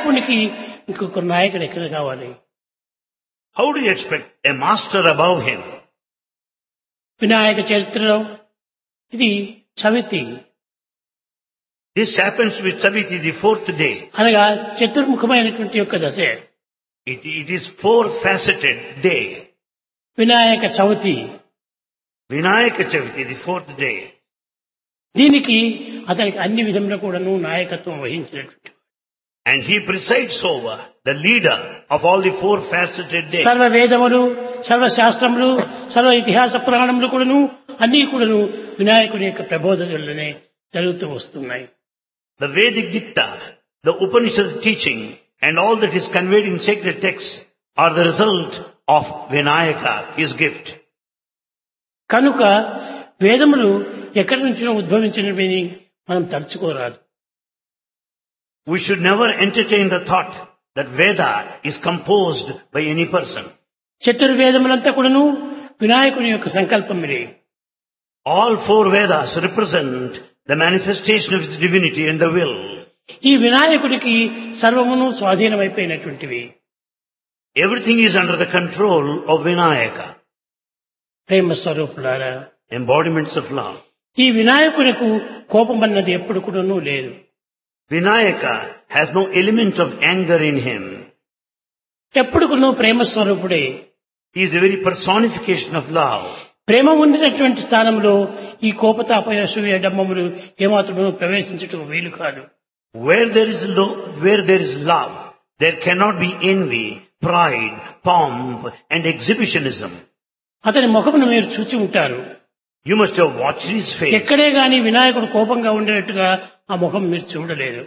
వినాయకునికి ఇంకొక నాయకుడు ఎక్కడ కావాలి How do you expect a master above him? Vinayaka చరిత్రలో ఇది Chavithi This happens with Saviti, the fourth day. అనగా చతుర్ముఖమైనటువంటి యొక్క దశ It, it is four-faceted day. Vinayaka Chavithi Vinayaka Chaviti, the fourth day. దీనికి అతనికి అన్ని విధంలో కూడాను నాయకత్వం వహించినటువంటి And he presides over the leader of all the four-faceted days. సర్వ వేదములు సర్వ శాస్త్రములు సర్వ ఇతిహాస పురాణములు కూడాను అన్ని కూడాను వినాయకుని యొక్క ప్రబోధనలోనే జరుగుతూ వస్తున్నాయి The Vedic dicta, the Upanishad teaching, and all that is conveyed in sacred texts are the result of Vinayaka, his gift. కనుక వేదములు ఎక్కడి నుంచో ఉద్భవించినవి మనం తలుచుకోరాదు We should never entertain the thought that Veda is composed by any person. చతుర్వేదములంతా కూడాను వినాయకుని యొక్క సంకల్పములే All four Vedas represent the manifestation of his divinity and the will. ఈ వినాయకుడికి సర్వమును స్వాధీనమైపోయినటువంటివి Everything is under the control of Vinayaka, ప్రేమ స్వరూపులారా embodiments of love. ఈ వినాయకుడికు కోపం అన్నది ఎప్పుడు కూడాను లేదు Vinayaka has no element of anger in him. ఎప్పుడు కూడాను ప్రేమ స్వరూపుడే He is the very personification of love. ప్రేమ ఉండినటువంటి స్థానంలో ఈ కోపతాపయసూయ డమ్మములు ఏమాత్రము ప్రవేశించటం వీలు కాదు Where there is lo- where there is love, there cannot be envy, pride, pomp, and exhibitionism. అతని ముఖమును మీరు చూచి ఉంటారు You must have watched his face. ఎక్కడే గాని వినాయకుడు కోపంగా ఉండేట్టుగా ఆ ముఖం మీరు చూడలేదు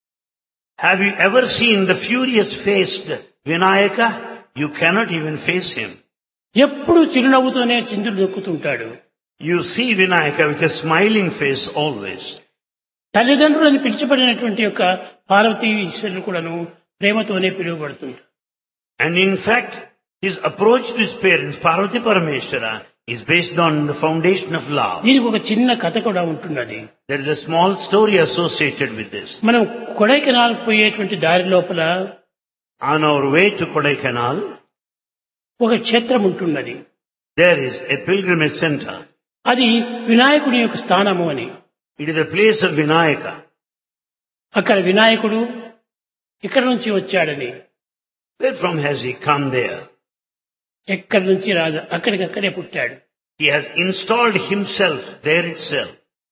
Have you ever seen the furious faced Vinayaka? You cannot even face him. ఎప్పుడు చిరునవ్వుతోనే చిందులు దొక్కుతుంటాడు You see Vinayaka with a smiling face always. తల్లిదండ్రులను పిలిచిపడినటువంటి యొక్క పార్వతీ ఈశ్వరులు కూడాను ప్రేమతోనే పిలువబడుతుంటారు And in fact, his approach to his parents, Parvati Parameshwara, is based on the foundation of love. దీనికి ఒక చిన్న కథ కూడా ఉంటున్నది There is a small story associated with this. మనం కొడైకెనాల్ పోయేటువంటి దారి లోపల On our way to Kodaikanal, ఒక క్షేత్రం ఉంటున్నది there is a pilgrimage center. అది వినాయకుడి యొక్క స్థానము అని It is a place of Vinayaka. అక్కడ వినాయకుడు ఇక్కడ నుంచి వచ్చాడని Where from has he come there? ఎక్కడి నుంచి రాదు అక్కడికక్కడే పుట్టాడు He has installed himself there itself.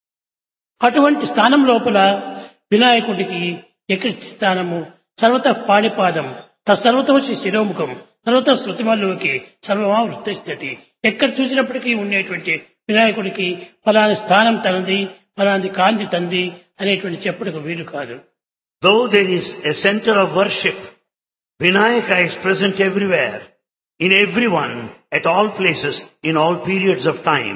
అటువంటి స్థానం లోపల వినాయకుడికి ఎక్కడి స్థానము సర్వత పాడిపాదం తత్సర్వతోచి శిరోముఖం సర్వత శృతిమల్లోకి సర్వమా వృత్తస్థితి ఎక్కడ చూసినప్పటికీ ఉండేటువంటి వినాయకుడికి ఫలాని స్థానం తనది ఫలాని కాంతి తంది అనేటువంటి చెప్పుటకు వీలు కాదు Though there is a center of worship, Vinayaka is present everywhere, in everyone, at all places, in all periods of time.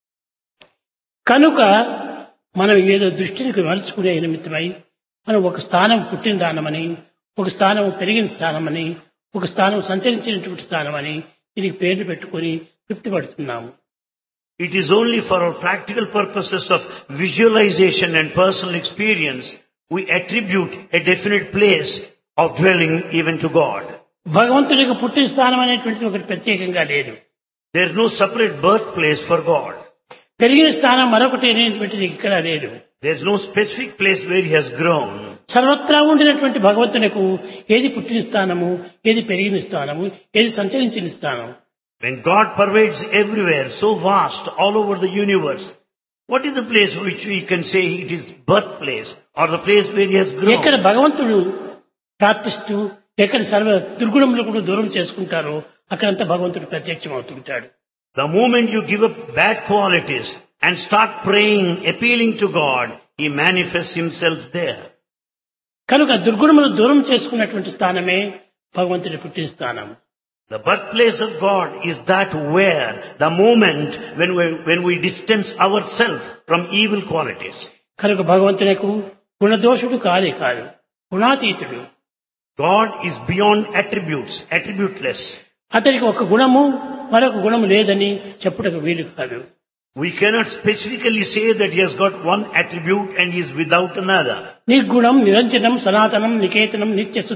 కనుక మనం ఏదో దృష్టిని మలుచుకునే నిమిత్తమై మనం ఒక స్థానం పుట్టిన దానమని ఒక స్థానం పెరిగిన స్థానమని ఒక స్థానం సంచరించినటువంటి స్థానమని దీనికి పేర్లు పెట్టుకొని తృప్తి పడుతున్నాము It is only for our practical purposes of visualization and personal experience we attribute a definite place of dwelling even to God. భగవంతుడికి పుట్టిన స్థానం అనేటువంటిది ఒకటి ప్రత్యేకంగా లేదు There is no separate birthplace for God. పెరిగిన స్థానం మరొకటి అనేటువంటిది ఇక్కడ లేదు There is no specific place where He has grown. సర్వత్రా ఉండినటువంటి భగవంతునికి ఏది పుట్టిన స్థానము ఏది పెరిగిన స్థానము ఏది సంచరించిన స్థానం When God pervades everywhere, so vast, all over the universe, what is the place which we can say it is birthplace or the place where He has ఎక్కడ grown? భగవంతుడు ప్రార్థిస్తూ ఎక్కడ సర్వ దుర్గుణములు కూడా దూరం చేసుకుంటారో అక్కడంతా భగవంతుడు ప్రత్యక్షం అవుతుంటాడు The moment you give up bad qualities and start praying, appealing to God, He manifests Himself there. కనుక దుర్గుణములు దూరం చేసుకున్నటువంటి స్థానమే భగవంతుడి పుట్టిన స్థానం The birthplace of God is that where the moment when we, when we distance ourselves from evil qualities. కనుక భగవంతునకు గుణదోషుడు కాదే కాదు గుణాతీతుడు God is beyond attributes, attributeless. అతనికి ఒక గుణము మరొక గుణము లేదని చెప్పుటకు వీలు కాదు We cannot specifically say that he has got one attribute and he is without another. నిర్గుణం నిరంజనం సనాతనం నికేతనం నిత్య